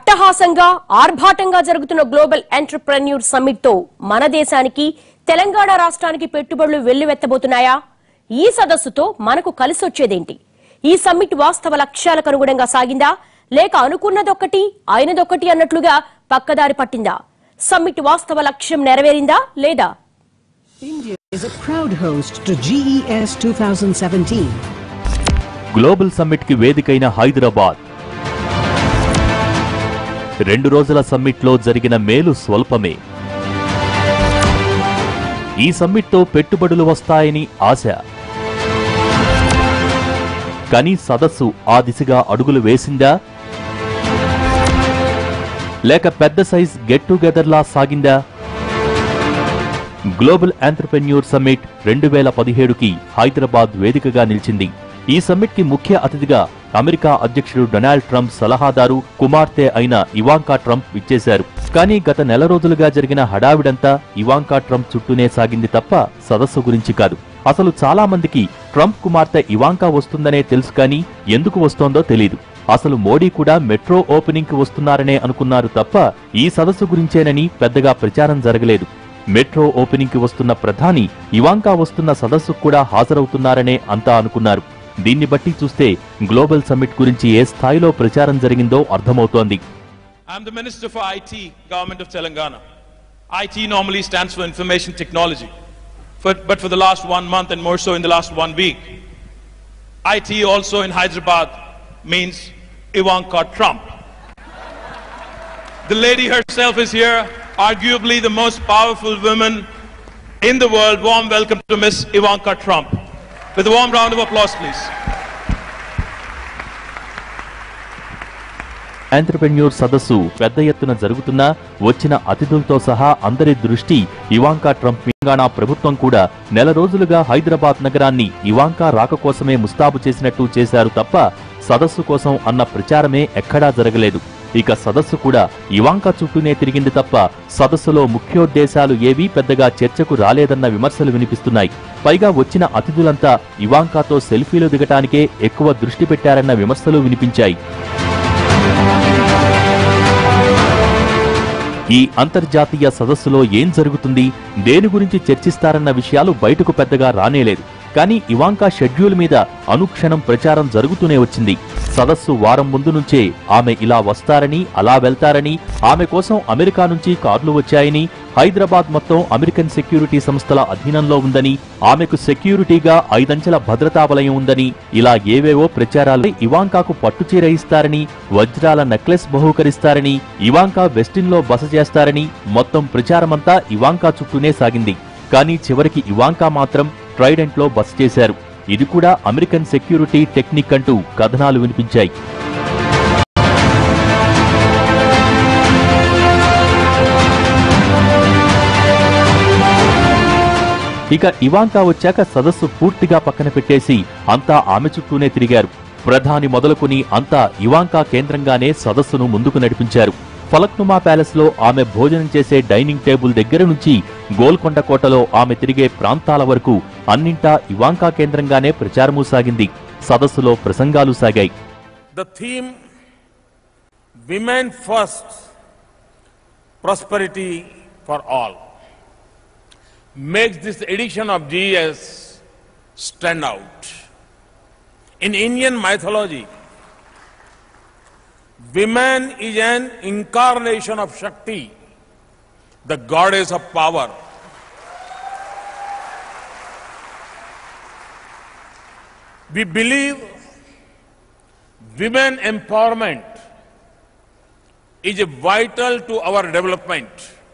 అట్టహాసంగా ఆర్భాటంగా జరుగుతున్న గ్లోబల్ ఎంటర్ప్రెన్యూర్ సమ్మిట్ తో మన దేశానికి తెలంగాణ రాష్ట్రానికి పెట్టుబడులు వెల్లువెత్తబోతున్నాయా ఈ సదస్సుతో మనకు కలిసొచ్చేదేంటి ఈ సమ్మిట్ వాస్తవ లక్ష్యాలకు అనుగుణంగా సాగిందా లేక అనుకున్నదొక్కటి అయినదొక్కటి అన్నట్లుగా పక్కదారి పట్టిందా సమ్మిట్ వాస్తవ లక్ష్యం నెరవేరిందా లేదా India is a proud host to GES 2017. Global summit కి వేదికైన హైదరాబాద్ రెండు రోజుల సమ్మిట్లో జరిగిన మేలు స్వల్పమే ఈ సమ్మిట్తో పెట్టుబడులు వస్తాయని ఆశ కానీ సదస్సు ఆ దిశగా అడుగులు వేసిందా లేక పెద్ద సైజ్ గెట్ టుగెదర్లా సాగిందా గ్లోబల్ ఆంటర్ప్రెన్యూర్ సమ్మిట్ రెండు వేల పదిహేడుకి హైదరాబాద్ వేదికగా నిలిచింది ఈ సమ్మిట్ కి ముఖ్య అతిథిగా అమెరికా అధ్యక్షుడు డొనాల్డ్ ట్రంప్ సలహాదారు కుమార్తె అయిన ఇవాంకా ట్రంప్ విచ్చేశారు కానీ గత నెల రోజులుగా జరిగిన హడావిడంతా ఇవాంకా ట్రంప్ చుట్టూనే సాగింది తప్ప సదస్సు గురించి కాదు అసలు చాలా మందికి ట్రంప్ కుమార్తె ఇవాంకా వస్తుందనే తెలుసు కానీ ఎందుకు వస్తోందో తెలియదు అసలు మోడీ కూడా మెట్రో ఓపెనింగ్ కి వస్తున్నారనే అనుకున్నారు తప్ప ఈ సదస్సు గురించేనని పెద్దగా ప్రచారం జరగలేదు మెట్రో ఓపెనింగ్ కి వస్తున్న ప్రధాని ఇవాంకా వస్తున్న సదస్సుకు కూడా హాజరవుతున్నారనే అంతా అనుకున్నారు దీన్ని బట్టి చూస్తే గ్లోబల్ సమ్మిట్ గురించి ఏ స్థాయిలో ప్రచారం జరిగిందో అర్థమవుతోంది I'm the Minister for IT, Government of Telangana. IT normally stands for Information Technology. For, but for the last one month and more so in the last one week, IT also in Hyderabad means Ivanka Trump. The lady herself is here, arguably the most powerful woman in the world. Warm welcome to Miss Ivanka Trump. With a warm round of applause, please. Entrepreneur సదస్సు పెద్ద ఎత్తున జరుగుతున్నా వచ్చిన అతిథులతో సహా అందరి దృష్టి Ivanka Trump Telangana ప్రభుత్వం కూడా నెల రోజులుగా హైదరాబాద్ నగరాన్ని ఇవాంకా రాక కోసమే ముస్తాబు చేసినట్టు చేశారు తప్ప సదస్సు కోసం అన్న ప్రచారమే ఎక్కడా జరగలేదు ఇక సదస్సు కూడా ఇవాంకా చుట్టూనే తిరిగింది తప్ప సదస్సులో ముఖ్యోద్దేశాలు ఏవీ పెద్దగా చర్చకు రాలేదన్న విమర్శలు వినిపిస్తున్నాయి పైగా వచ్చిన అతిథులంతా ఇవాంకాతో సెల్ఫీలు దిగటానికే ఎక్కువ దృష్టి పెట్టారన్న విమర్శలు వినిపించాయి ఈ అంతర్జాతీయ సదస్సులో ఏం జరుగుతుంది దేని గురించి చర్చిస్తారన్న విషయాలు బయటకు పెద్దగా రానేలేదు కానీ ఇవాంకా షెడ్యూల్ మీద అనుక్షణం ప్రచారం జరుగుతూనే వచ్చింది సదస్సు వారం ముందు నుంచే ఆమె ఇలా వస్తారని అలా వెళ్తారని ఆమె కోసం అమెరికా నుంచి కార్లు వచ్చాయని హైదరాబాద్ మొత్తం అమెరికన్ సెక్యూరిటీ సంస్థల అధీనంలో ఉందని ఆమెకు సెక్యూరిటీగా ఐదంచెల భద్రతా వలయం ఉందని ఇలా ఏవేవో ప్రచారాలు ఇవాంకాకు పట్టుచీర ఇస్తారని వజ్రాల నెక్లెస్ బహూకరిస్తారని ఇవాంకా వెస్టిన్లో బస చేస్తారని మొత్తం ప్రచారమంతా ఇవాంకా చుట్టూనే సాగింది కానీ చివరికి ఇవాంకా మాత్రం ట్రైడెంట్లో బస చేశారు ఇది కూడా అమెరికన్ సెక్యూరిటీ టెక్నిక్ అంటూ కథనాలు వినిపించాయి ఇక ఇవాంకా వచ్చాక సదస్సు పూర్తిగా పక్కన పెట్టేసి అంతా ఆమె చుట్టూనే తిరిగారు ప్రధాని మొదలుకుని అంతా ఇవాంకా కేంద్రంగానే సదస్సును ముందుకు నడిపించారు ఫలక్నుమా ప్యాలెస్ లో ఆమె భోజనం చేసే డైనింగ్ టేబుల్ దగ్గర నుంచి గోల్కొండ కోటలో ఆమె తిరిగే ప్రాంతాల వరకు అన్నింటా ఇవాంకా కేంద్రంగానే ప్రచారమూ సాగింది సదస్సులో ప్రసంగాలు సాగాయి The theme Women First, Prosperity for All makes this edition of GES stand out. In Indian mythology, woman is an incarnation of Shakti, the goddess of power. We believe women empowerment is vital to our development.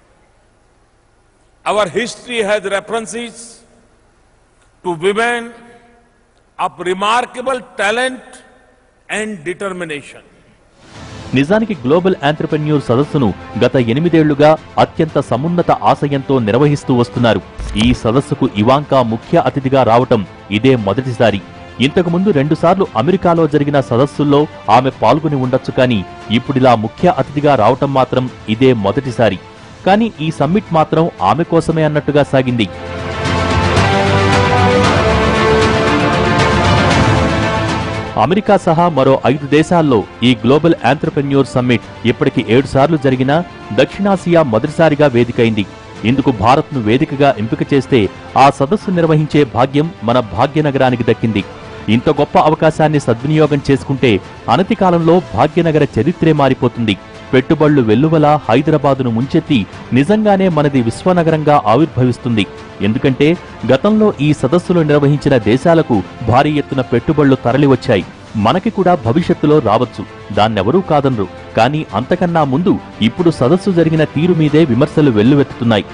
Our history has references to women of remarkable talent and determination. నిజానికి global entrepreneur సదస్సును గత ఎనిమిదేళ్లుగా అత్యంత సమున్నత ఆశయంతో నిర్వహిస్తూ వస్తున్నారు ఈ సదస్సుకు Ivanka ముఖ్య అతిథిగా రావటం ఇదే మొదటిసారి ఇంతకు ముందు రెండుసార్లు అమెరికాలో జరిగిన సదస్సుల్లో ఆమె పాల్గొని ఉండొచ్చు కానీ ఇప్పుడిలా ముఖ్య అతిథిగా రావటం మాత్రం ఇదే మొదటిసారి కానీ ఈ సమ్మిట్ మాత్రం ఆమె కోసమే అన్నట్టుగా సాగింది అమెరికా సహా మరో ఐదు దేశాల్లో ఈ గ్లోబల్ ఆంటర్ప్రెన్యూర్ సమ్మిట్ ఇప్పటికి ఏడు సార్లు జరిగినా దక్షిణాసియా మొదటిసారిగా వేదికైంది ఇందుకు భారత్ను వేదికగా ఎంపిక చేస్తే ఆ సదస్సు నిర్వహించే భాగ్యం మన భాగ్యనగరానికి దక్కింది ఇంత గొప్ప అవకాశాన్ని సద్వినియోగం చేసుకుంటే అనతి కాలంలో భాగ్యనగర చరిత్రే మారిపోతుంది పెట్టుబడులు వెల్లువలా హైదరాబాదును ముంచెత్తి నిజంగానే మనది విశ్వనగరంగా ఆవిర్భవిస్తుంది ఎందుకంటే గతంలో ఈ సదస్సులు నిర్వహించిన దేశాలకు భారీ ఎత్తున పెట్టుబడులు తరలివచ్చాయి మనకి కూడా భవిష్యత్తులో రావచ్చు దాన్నెవరూ కాదనరు కానీ అంతకన్నా ముందు ఇప్పుడు సదస్సు జరిగిన తీరు మీదే విమర్శలు వెల్లువెత్తుతున్నాయి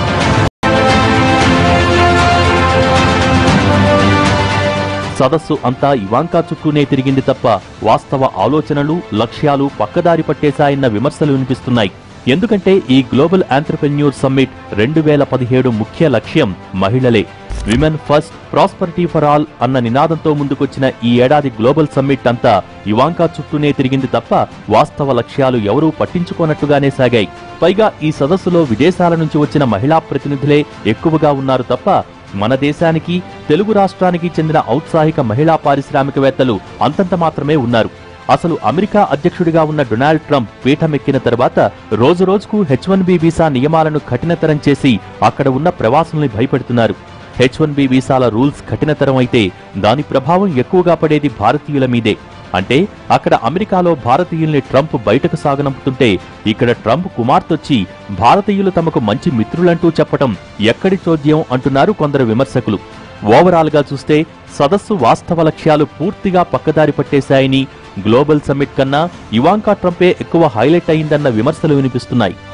సదస్సు అంతా ఇవాంకా చుట్టూనే తిరిగింది తప్ప వాస్తవ ఆలోచనలు లక్ష్యాలు పక్కదారి పట్టేశాయన్న విమర్శలు వినిపిస్తున్నాయి ఎందుకంటే ఈ గ్లోబల్ ఆంటర్ప్రెన్యూర్ సమ్మిట్ రెండు వేల పదిహేడు ముఖ్య లక్ష్యం మహిళలే women first prosperity for all అన్న నినాదంతో ముందుకొచ్చిన ఈ ఏడాది గ్లోబల్ సమ్మిట్ అంతా ఇవాంకా చుట్టూనే తిరిగింది తప్ప వాస్తవ లక్ష్యాలు ఎవరూ పట్టించుకోనట్టుగానే సాగాయి పైగా ఈ సదస్సులో విదేశాల నుంచి వచ్చిన మహిళా ప్రతినిధులే ఎక్కువగా ఉన్నారు తప్ప మన దేశానికి తెలుగు రాష్ట్రానికి చెందిన ఔత్సాహిక మహిళా పారిశ్రామికవేత్తలు అంతంత మాత్రమే ఉన్నారు అసలు అమెరికా అధ్యక్షుడిగా ఉన్న డొనాల్డ్ ట్రంప్ పీఠమెక్కిన తర్వాత రోజు రోజుకు హెచ్ వన్ బి వీసా నియమాలను కఠినతరం చేసి అక్కడ ఉన్న ప్రవాసుల్ని భయపెడుతున్నారు హెచ్ వన్ బి వీసాల రూల్స్ కఠినతరం అయితే దాని ప్రభావం ఎక్కువగా పడేది భారతీయుల మీదే అంటే అక్కడ అమెరికాలో భారతీయుల్ని ట్రంప్ బయటకు సాగనంపుతుంటే ఇక్కడ ట్రంప్ కుమార్తెొచ్చి భారతీయులు తమకు మంచి మిత్రులంటూ చెప్పటం ఎక్కడి చోద్యం అంటున్నారు కొందరు విమర్శకులు ఓవరాల్ గా చూస్తే సదస్సు వాస్తవ లక్ష్యాలు పూర్తిగా పక్కదారి పట్టేశాయని గ్లోబల్ సమ్మిట్ కన్నా ఇవాంకా ట్రంపే ఎక్కువ హైలైట్ అయిందన్న విమర్శలు వినిపిస్తున్నాయి